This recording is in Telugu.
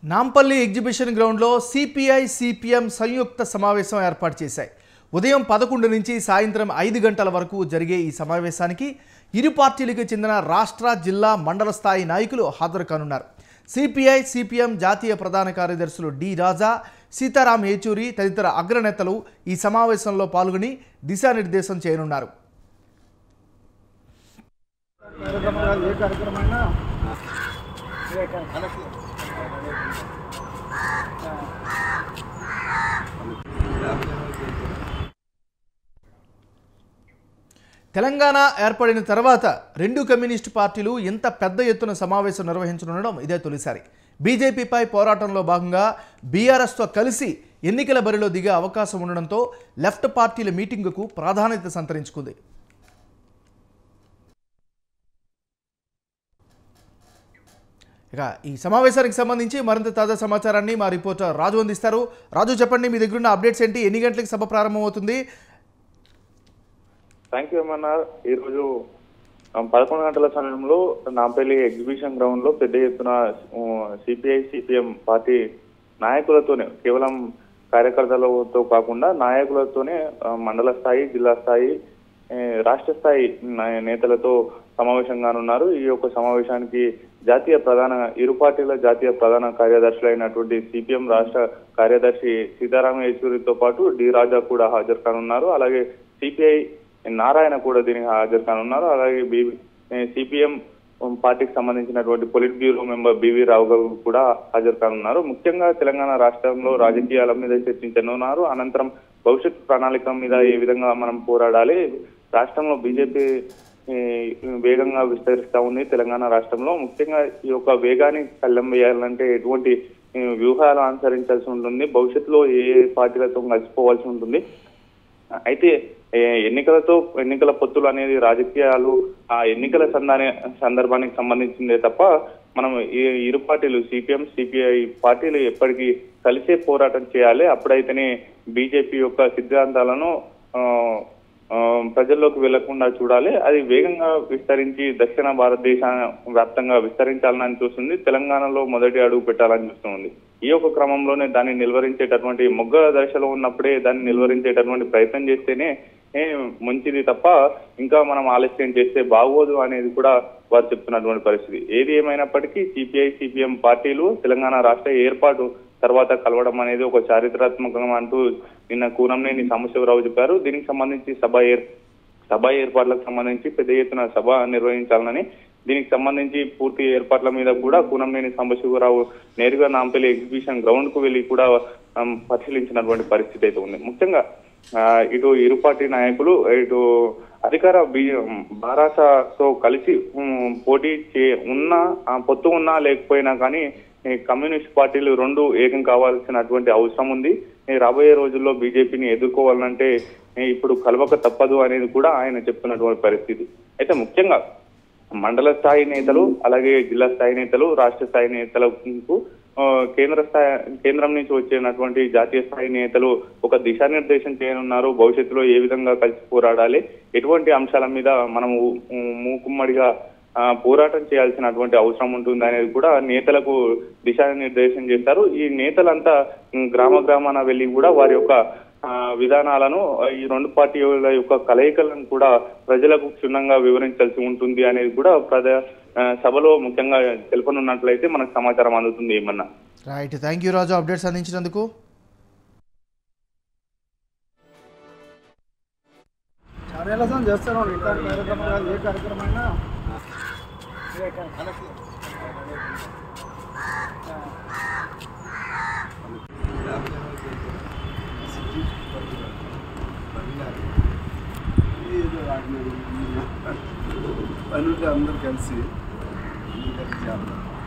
నాంపల్లి ఎగ్జిబిషన్ గ్రౌండ్లో సిపిఐ సిపిఎం సంయుక్త సమావేశం ఏర్పాటు చేశాయి ఉదయం పదకొండు నుంచి సాయంత్రం ఐదు గంటల వరకు జరిగే ఈ సమావేశానికి ఇరు పార్టీలకు చెందిన రాష్ట్ర జిల్లా మండల స్థాయి నాయకులు హాజరు కానున్నారు సిపిఐ సిపిఎం జాతీయ ప్రధాన కార్యదర్శులు డి రాజా సీతారాం ఏచూరి తదితర అగ్రనేతలు ఈ సమావేశంలో పాల్గొని దిశానిర్దేశం చేయనున్నారు కార్యక్రమాలు ఏ కార్యక్రమైనా తెలంగాణ ఏర్పడిన తర్వాత రెండు కమ్యూనిస్టు పార్టీలు ఇంత పెద్ద ఎత్తున సమావేశం నిర్వహించనుండడం ఇదే తొలిసారి బీజేపీపై పోరాటంలో భాగంగా బీఆర్ఎస్తో కలిసి ఎన్నికల బరిలో దిగే అవకాశం ఉండడంతో లెఫ్ట్ పార్టీల మీటింగుకు ప్రాధాన్యత సంతరించుకుంది ఇక ఈ సమావేశానికి సంబంధించి మరింత తాజా సమాచారాన్ని మా రిపోర్టర్ రాజు అందిస్తారు రాజు చెప్పండి మీ దగ్గర ఉన్న అప్డేట్స్ ఏంటి ఎన్ని గంటలకు సభ ప్రారంభమవుతుంది థ్యాంక్ యూ ఏమన్నా ఈరోజు ఆ, పదకొండు గంటల సమయంలో నాంపల్లి ఎగ్జిబిషన్ గ్రౌండ్ లో పెద్ద ఎత్తున సిపిఐ సిపిఎం పార్టీ నాయకులతోనే కేవలం కార్యకర్తలతో కాకుండా నాయకులతోనే ఆ, మండల స్థాయి జిల్లా స్థాయి ఏ, రాష్ట్ర స్థాయి నా- నేతలతో సమావేశం కానున్నారు ఈ యొక్క సమావేశానికి జాతీయ ప్రధాన ఇరు పార్టీల జాతీయ ప్రధాన కార్యదర్శులైనటువంటి సిపిఎం రాష్ట్ర కార్యదర్శి సీతారామ యేచూరితో పాటు డి రాజా కూడా హాజరు కానున్నారు అలాగే సిపిఐ నారాయణ కూడా దీనికి హాజరు కానున్నారు అలాగే బి సిపిఎం పార్టీకి సంబంధించినటువంటి polit bureau member BV Rao garu కూడా హాజరు కానున్నారు ముఖ్యంగా తెలంగాణ రాష్ట్రంలో రాజకీయాల మీద చర్చించనున్నారు అనంతరం భవిష్యత్ ప్రణాళిక మీద ఏ విధంగా మనం పోరాడాలి రాష్ట్రంలో బీజేపీ ఈ, వేగంగా విస్తరిస్తా ఉంది తెలంగాణ రాష్ట్రంలో ముఖ్యంగా ఈ యొక్క వేగాన్ని కళ్ళెం వేయాలంటే ఎటువంటి ఈ, వ్యూహాలు అనుసరించాల్సి ఉంటుంది భవిష్యత్తులో ఏ ఏ పార్టీలతో కలిసిపోవాల్సి ఉంటుంది అయితే ఏ, ఎన్నికలతో ఎన్నికల పొత్తులు అనేది రాజకీయాలు ఆ ఎన్నికల సందాని సందర్భానికి సంబంధించిందే తప్ప మనం ఈ ఇరు పార్టీలు సిపిఎం సిపిఐ పార్టీలు ఎప్పటికీ కలిసే పోరాటం చేయాలి అప్పుడైతేనే బీజేపీ యొక్క సిద్ధాంతాలను ఆ, ఆ, ప్రజల్లోకి వెళ్లకుండా చూడాలి అది వేగంగా విస్తరించి దక్షిణ భారతదేశ వ్యాప్తంగా విస్తరించాలని చూస్తుంది తెలంగాణలో మొదటి అడుగు పెట్టాలని చూస్తుంది ఈ యొక్క క్రమంలోనే దాన్ని నిలువరించేటటువంటి మొగ్గ దశలో ఉన్నప్పుడే దాన్ని నిలువరించేటటువంటి ప్రయత్నం చేస్తేనే ఏ, మంచిది తప్ప ఇంకా మనం ఆలస్యం చేస్తే బాగోదు అనేది కూడా వారు చెప్తున్నటువంటి పరిస్థితి ఏది ఏమైనప్పటికీ సిపిఐ సిపిఎం పార్టీలు తెలంగాణ రాష్ట్ర ఏర్పాటు తర్వాత కలవడం అనేది ఒక చారిత్రాత్మకం అంటూ నిన్న కూనంనేని సాంబశివరావు చెప్పారు దీనికి సంబంధించి సభ ఏర్ సభ ఏర్పాట్లకు సంబంధించి పెద్ద ఎత్తున సభ నిర్వహించాలని దీనికి సంబంధించి పూర్తి ఏర్పాట్ల మీద కూడా కూనంనేని సాంబశివరావు నేరుగా నాంపల్లి ఎగ్జిబిషన్ గ్రౌండ్ కు వెళ్లి కూడా ఆమ్, పరిశీలించినటువంటి పరిస్థితి అయితే ఉంది ముఖ్యంగా ఆ, ఇటు ఇరు పార్టీ నాయకులు ఇటు అధికార బి బారాసతో కలిసి ఉమ్, పోటీ చే ఉన్నా ఆ, పొత్తు ఉన్నా లేకపోయినా కానీ ఈ కమ్యూనిస్ట్ పార్టీలు రెండు ఏకం కావాల్సినటువంటి అవసరం ఉంది ఈ రాబోయే రోజుల్లో బీజేపీని ఎదుర్కోవాలంటే ఈ ఇప్పుడు కలవక తప్పదు అనేది కూడా ఆయన చెప్తున్నటువంటి పరిస్థితి అయితే ముఖ్యంగా మండల స్థాయి నేతలు అలాగే జిల్లా స్థాయి నేతలు రాష్ట్ర స్థాయి నేతలకు ఆ, కేంద్ర స్థాయి కేంద్రం నుంచి వచ్చినటువంటి జాతీయ స్థాయి నేతలు ఒక దిశానిర్దేశం చేయనున్నారు భవిష్యత్తులో ఏ విధంగా కలిసి పోరాడాలి ఎటువంటి అంశాల మీద మనము ఉ- మూకుమ్మడిగా ఆ, పోరాటం చేయాల్సినటువంటి అవసరం ఉంటుంది అనేది కూడా నేతలకు దిశానిర్దేశం చేస్తారు ఈ నేతలంతా ఉమ్, గ్రామ గ్రామాన వెళ్ళి కూడా వారి యొక్క ఆ, విధానాలను ఆ, ఈ రెండు పార్టీల యొక్క కలయికలను కూడా ప్రజలకు క్షుణ్ణంగా వివరించాల్సి ఉంటుంది అనేది కూడా ప్రజ ఆ, సభలో ముఖ్యంగా తెలుపనున్నట్లయితే మనకు సమాచారం అందుతుంది ఏమన్నా right thank you Raju updates అందించినందుకు చాలా సంవత్సరం చేస్తున్నాం ఇట్లాంటి కార్యక్రమాలు ఏ కార్యక్రమైనా పనులు అందరూ కలిసి అందరూ కలిసి చేద్దాం